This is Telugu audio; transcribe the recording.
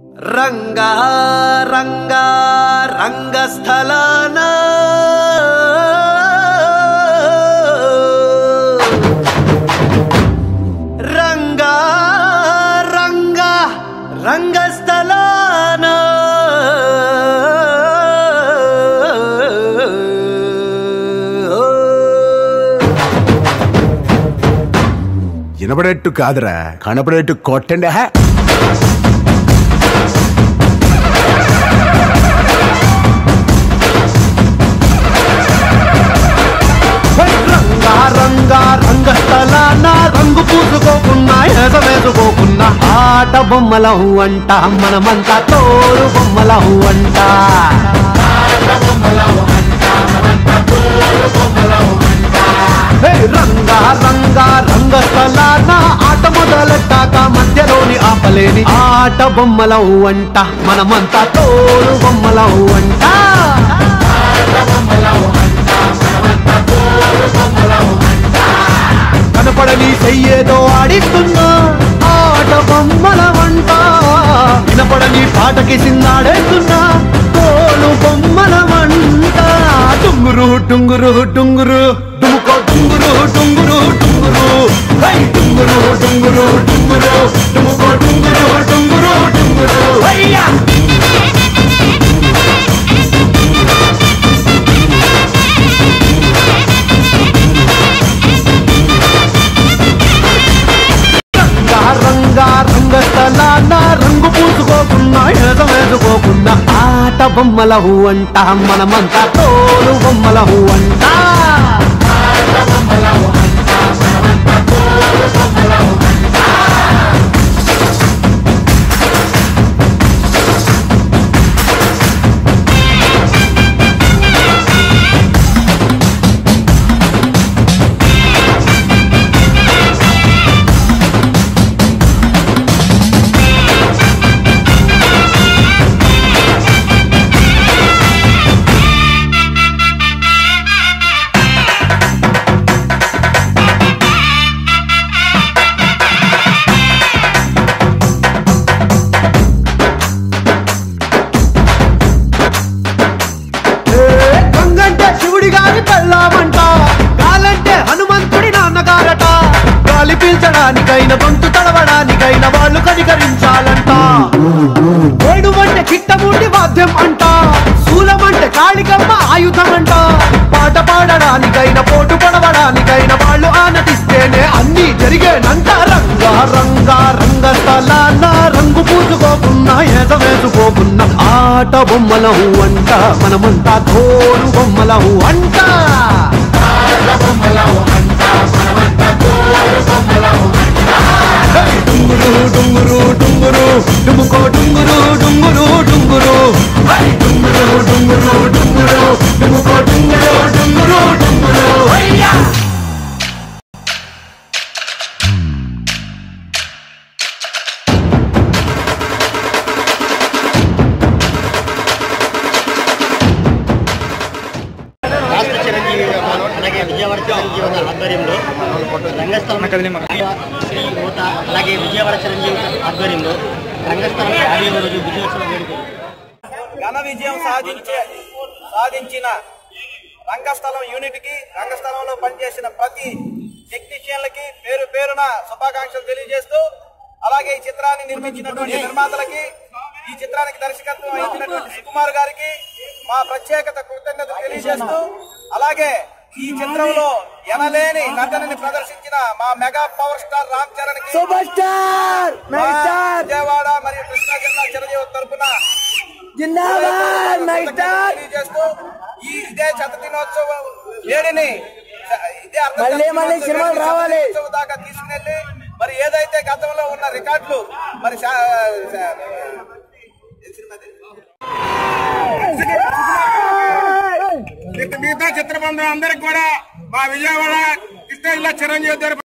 రంగా రంగా రంగస్థలాన రంగా రంగా రంగస్థలాన వినపడేట్టు కాదురా కనపడేట్టు కొట్టండి హే రంగా రంగా రంగస్థలాన రంగు పూసుకోకున్నా ఎగ వేసుకోకున్నా ఆట బొమ్మలహు అంట మనమంతా తోడు బొమ్మలహు అంట హే, రంగా రంగా రంగస్థలాన ఆట మొదలెట్టాక మధ్యలోని ఆపలేని ఆట బొమ్మలహు అంట మనమంతా తోడు బొమ్మలహు అంట కనపడని చెయ్యేదో ఆడిస్తున్నా ఆట బొమ్మల వంట వినపడని పాటకి సిందాడేస్తున్నా తోలు బొమ్మల వంట టుంగురు టుంగురు టుంగురు డుముకో టుంగురు టుంగురు టుంగురు హై టుంగురు టుంగురు టుంగురు డుముకో టుంగురు టుంగురు టుంగురు హయ్యా రంగా రంగా రంగస్థలాన రంగు పూసుకోకున్నా ఎగ వేసుకోకున్నా ఆట బొమ్మలహు అంట మనమంతా తోడు బొమ్మలహు అంట ఏ, గంగంటే శివుడి గారి పెళ్ళామంట గాలంటే హనుమంతుడి నాన్నగారట గాలి పీల్చడానికైన గొంతు తడవడానికైన వాళ్ళు కనికరించాలంట వేణువంటే కిట్టముండి వాద్యం అంట శూలమంటే కాళికమ్మ ఆయుధం అంట పాట పాడడానికైన పోటు పడవడానికైన వాళ్ళు ఆనతిస్తేనే అన్ని జరిగేనంట రంగా రంగా రంగస్థలాన రంగు పూసుకోకున్నా ఏద వేసుకోకున్నా ఆట బొమ్మలహు అంట మనమంతా తోడు బొమ్మలహు అంట హే, డుంగురు డుంగురు డుంగురు డుముకో డుంగురు డుంగురు డుంగురు హై, డుంగురు డుంగురు డుంగురు డుముకో డుంగురు డుంగురు డుంగురు హయ్యా రాష్ట్ర చిరంజీవి గారు, అలాగే విజయవాడ చిరంజీవి గారి ఆధ్వర్యంలో రంగస్థలం శ్రీ యువత అలాగే విజయవాడ చిరంజీవి గారి ఆధ్వర్యంలో రంగస్థలం యాభై రోజు విజయోత్సవ వేడుకలు ఘన విజయం సాధించే సాధించిన రంగస్థలం యూనిట్ కి రంగస్థలంలో పనిచేసిన ప్రతి టెక్నీషియన్లకి పేరు పేరున శుభాకాంక్షలు తెలియజేస్తూ అలాగే ఈ చిత్రాన్ని నిర్మించినటువంటి నిర్మాతలకి ఈ చిత్రానికి దర్శకత్వం వహించినటువంటి సుకుమార్ గారికి మా ప్రత్యేకత కృతజ్ఞతలు తెలియజేస్తూ అలాగే ఈ చిత్రంలో ఎనలేని నటనని ప్రదర్శించిన మా mega power star Ram Charan కి సూపర్ స్టార్ మా మెగాస్టార్ విజయవాడ మరియు కృష్ణా జిల్లా చిరంజీవి తరపున జిందాబాద్ మెగాస్టార్ తెలియజేస్తూ ఈ ఇదే శత దినోత్సవం వేడిని ఇదే అర్ధ మళ్ళీ మళ్ళీ సినిమాలు రావాలి. దినోత్సవం దాకా తీసుకెళ్లి మరి ఏదైతే గతంలో ఉన్న రికార్డులు మరి శా- శా- ఏ సినిమా అది? మిగతా చిత్రబంధం అందరికి కూడా మా విజయవాడ కృష్ణ జిల్లా చిరంజీవి తరపు